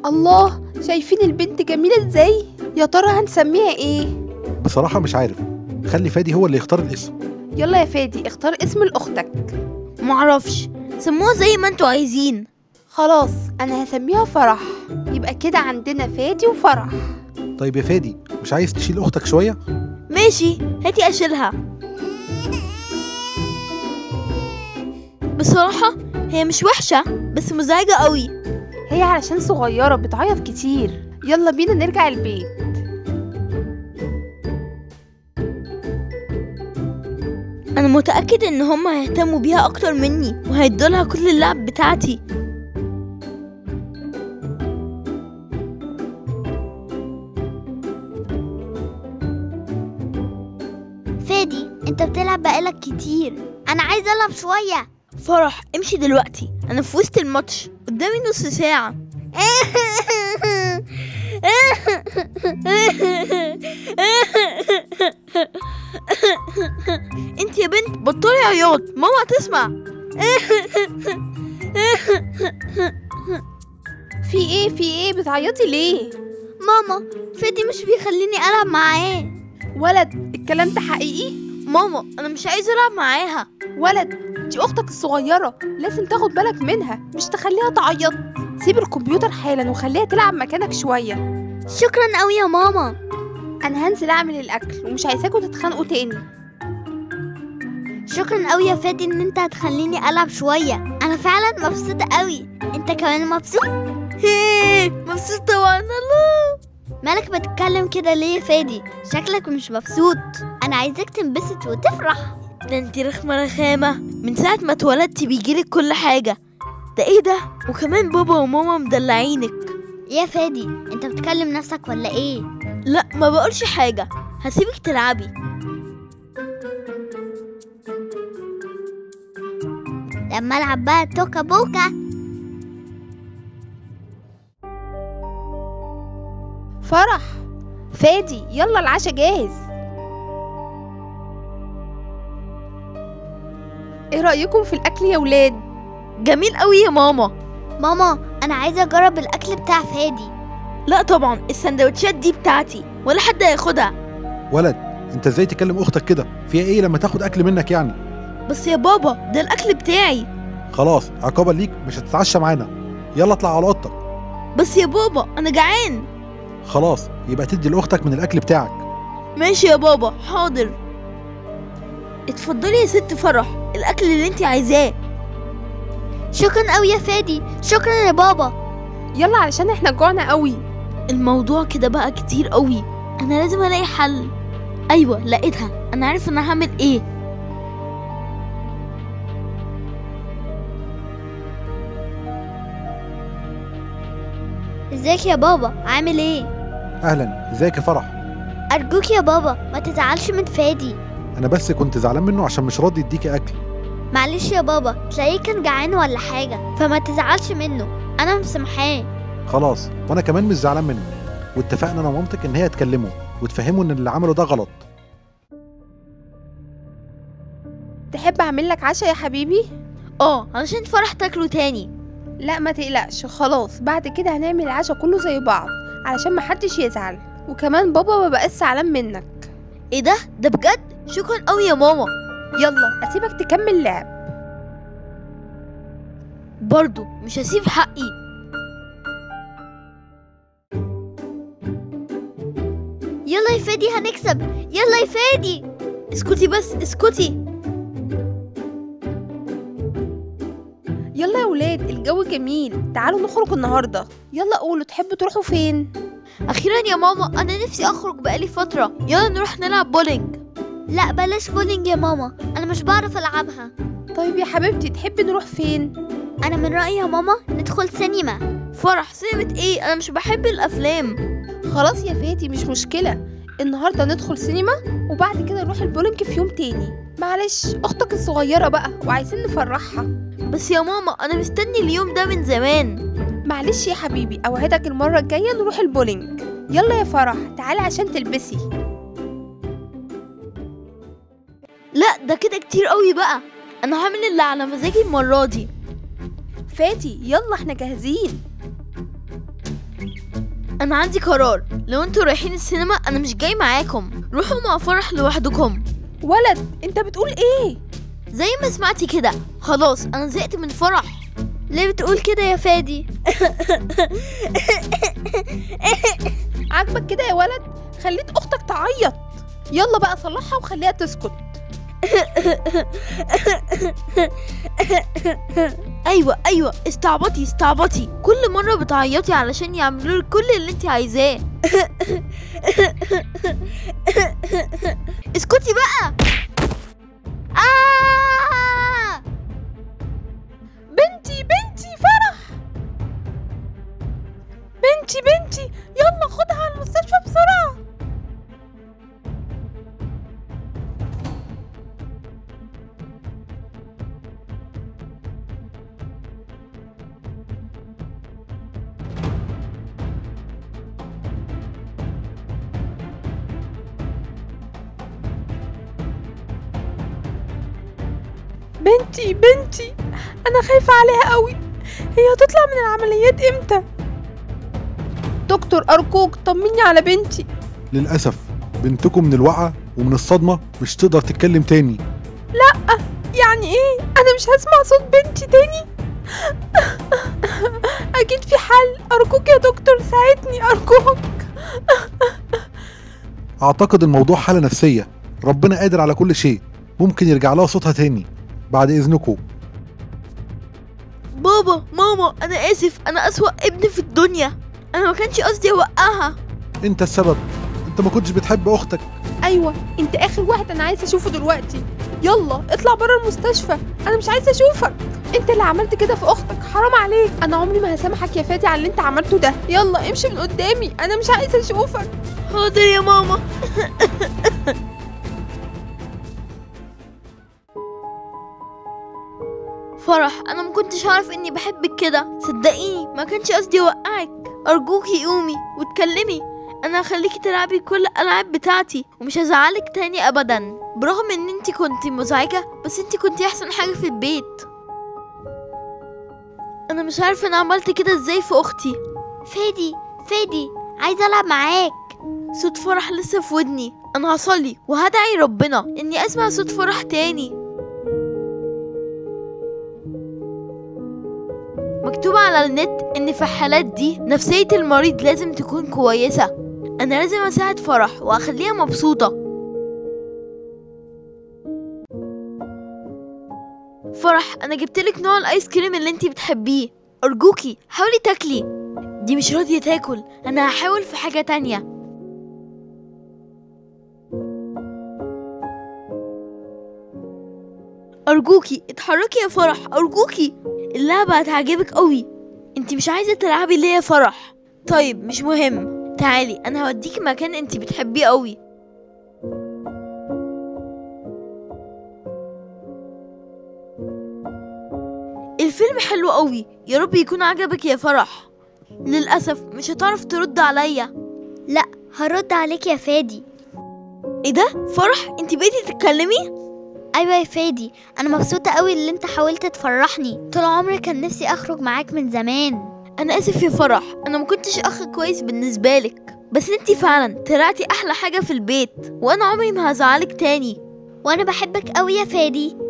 الله شايفين البنت جميلة ازاي يا ترى هنسميها ايه بصراحة مش عارف خلي فادي هو اللي يختار الاسم يلا يا فادي اختار اسم لاختك معرفش سموها زي ما انتوا عايزين خلاص انا هسميها فرح يبقى كده عندنا فادي وفرح طيب يا فادي مش عايز تشيل اختك شوية ماشي هاتي اشيلها بصراحة هي مش وحشة بس مزعجة قوي هي علشان صغيرة بتعيط كتير يلا بينا نرجع البيت انا متأكد ان هم هيهتموا بيها اكتر مني وهيدولها كل اللعب بتاعتي فادي انت بتلعب بقالك كتير انا عايزه العب شويه فرح امشي دلوقتي انا في وسط الماتش قدامي نص ساعة انت يا بنت بطلي عياط ماما هتسمع في ايه في ايه بتعيطي ليه ماما فادي مش بيخليني العب معاه ولد الكلام ده حقيقي ماما انا مش عايزه العب معاها ولد دي اختك الصغيرة لازم تاخد بالك منها مش تخليها تعيط سيب الكمبيوتر حالا وخليها تلعب مكانك شوية شكرا قوي يا ماما انا هنزل اعمل الاكل ومش عايزاكوا تتخانقوا تاني شكرا قوي يا فادي ان انت هتخليني العب شويه انا فعلا مبسوطه قوي انت كمان مبسوط هيه مبسوطه طبعا الله مالك بتتكلم كده ليه يا فادي شكلك مش مبسوط انا عايزاك تنبسط وتفرح ده انتي رخمه رخامه من ساعه ما اتولدتي بيجيلك كل حاجه ده ايه ده وكمان بابا وماما مدلعينك يا فادي انت بتكلم نفسك ولا ايه لا ما بقولش حاجه هسيبك تلعبي لما العب بقى توكا بوكا فرح فادي يلا العشاء جاهز ايه رأيكم في الاكل يا ولاد جميل قوي يا ماما ماما انا عايزه اجرب الاكل بتاع فادي لا طبعا السندوتشات دي بتاعتي ولا حد هياخدها ولد انت ازاي تكلم اختك كده فيها ايه لما تاخد اكل منك يعني بس يا بابا ده الاكل بتاعي خلاص عقابا ليك مش هتتعشى معانا يلا اطلع على اوضتك بس يا بابا انا جعان خلاص يبقى تدي لاختك من الاكل بتاعك ماشي يا بابا حاضر اتفضلي يا ست فرح الاكل اللي انت عايزاه شكرا قوي يا فادي شكرا يا بابا يلا علشان احنا جوعنا قوي الموضوع كده بقى كتير قوي انا لازم الاقي حل ايوه لقيتها انا عارف انا هعمل ايه ازيك يا بابا عامل ايه اهلا ازيك يا فرح ارجوك يا بابا ما تزعلش من فادي انا بس كنت زعلان منه عشان مش راضي يديكي اكل معلش يا بابا تلاقيه كان جعان ولا حاجه فما تزعلش منه انا مسامحاه خلاص وانا كمان مش زعلان منه واتفقنا انا ومامتك ان هي تكلمه وتفهمه ان اللي عمله ده غلط تحب اعمل لك عشاء يا حبيبي اه علشان فرح تاكله تاني لا ما تقلقش خلاص بعد كده هنعمل العشاء كله زي بعض علشان محدش يزعل وكمان بابا ما بقاش زعلان منك ايه ده ده بجد شكرا قوي يا ماما يلا اسيبك تكمل لعب برضو مش هسيب حقي يلا يا فادي هنكسب يلا يا فادي اسكتي بس اسكتي يلا يا ولاد الجو جميل تعالوا نخرج النهارده يلا قولوا تحبوا تروحوا فين اخيرا يا ماما انا نفسي اخرج بقالي فتره يلا نروح نلعب بولينج لا بلاش بولينج يا ماما انا مش بعرف العبها طيب يا حبيبتي تحبي نروح فين انا من رايي يا ماما ندخل سينما فرح سينما ايه انا مش بحب الافلام خلاص يا فادي مش مشكله النهارده ندخل سينما وبعد كده نروح البولينج في يوم تاني معلش اختك الصغيره بقى وعايزين نفرحها بس يا ماما انا مستني اليوم ده من زمان معلش يا حبيبي اوعدك المره الجايه نروح البولينج يلا يا فرح تعالي عشان تلبسي لا ده كده كتير قوي بقى انا هعمل اللي على مزاجي المره دي فاتي يلا احنا جاهزين انا عندي قرار لو انتوا رايحين السينما انا مش جاي معاكم روحوا مع فرح لوحدكم ولد انت بتقول ايه زي ما سمعتي كده خلاص انا زهقت من فرح ليه بتقول كده يا فادي عاجبك كده يا ولد خليت اختك تعيط يلا بقى صلحها وخليها تسكت ايوه ايوه استعبطي استعبطي كل مره بتعيطي علشان يعملوا لك كل اللي انت عايزاه اسكتي بقى آه! بنتي بنتي فرح بنتي بنتي يلا خدها على المستشفى بسرعة بنتي بنتي انا خايفة عليها قوي هي هتطلع من العمليات امتى دكتور ارجوك طمني على بنتي للاسف بنتكم من الوقعه ومن الصدمه مش تقدر تتكلم تاني يعني ايه انا مش هسمع صوت بنتي تاني اكيد في حل ارجوك يا دكتور ساعدني ارجوك اعتقد الموضوع حاله نفسيه ربنا قادر على كل شيء ممكن يرجع لها صوتها تاني بعد اذنكم بابا ماما انا اسف انا اسوأ ابن في الدنيا انا ما كانش قصدي اوقعها انت السبب انت ما كنتش بتحب اختك ايوه انت اخر واحد انا عايزه اشوفه دلوقتي يلا اطلع بره المستشفى انا مش عايزه اشوفك انت اللي عملت كده في اختك حرام عليك انا عمري ما هسامحك يا فادي على اللي انت عملته ده يلا امشي من قدامي انا مش عايزه اشوفك حاضر يا ماما فرح انا ما كنتش عارف اني بحبك كده صدقيني ما كانش قصدي اوقعك ارجوكي قومي واتكلمي انا هخليكي تلعبي كل الالعاب بتاعتي ومش هزعلك تاني ابدا برغم ان انتي كنتي مزعجه بس انتي كنتي احسن حاجه في البيت انا مش عارفه انا عملت كده ازاي في اختي فادي فادي عايزه العب معاك صوت فرح لسه في ودني انا هصلي وهدعي ربنا اني اسمع صوت فرح تاني مكتوب على النت ان في الحالات دي نفسية المريض لازم تكون كويسة انا لازم اساعد فرح واخليها مبسوطة فرح انا جبتلك نوع الايس كريم اللي انتي بتحبيه ارجوكي حاولي تاكلي دي مش راضية تاكل انا هحاول في حاجة تانية أرجوكي اتحركي يا فرح أرجوكي اللعبة هتعجبك قوي انتي مش عايزة تلعبي ليه يا فرح طيب مش مهم تعالي انا هوديكي مكان انتي بتحبيه قوي الفيلم حلو قوي يا رب يكون عجبك يا فرح للأسف مش هتعرف ترد عليا لا هرد عليك يا فادي ايه ده فرح انتي بقيتي تتكلمي ايوه يا فادي انا مبسوطه قوي اللي انت حاولت تفرحني طول عمري كان نفسي اخرج معاك من زمان انا اسف يا فرح انا ما كنتش اخ كويس بالنسبه لك بس انتي فعلا طلعتي احلى حاجه في البيت وانا عمري ما هزعلك تاني وانا بحبك قوي يا فادي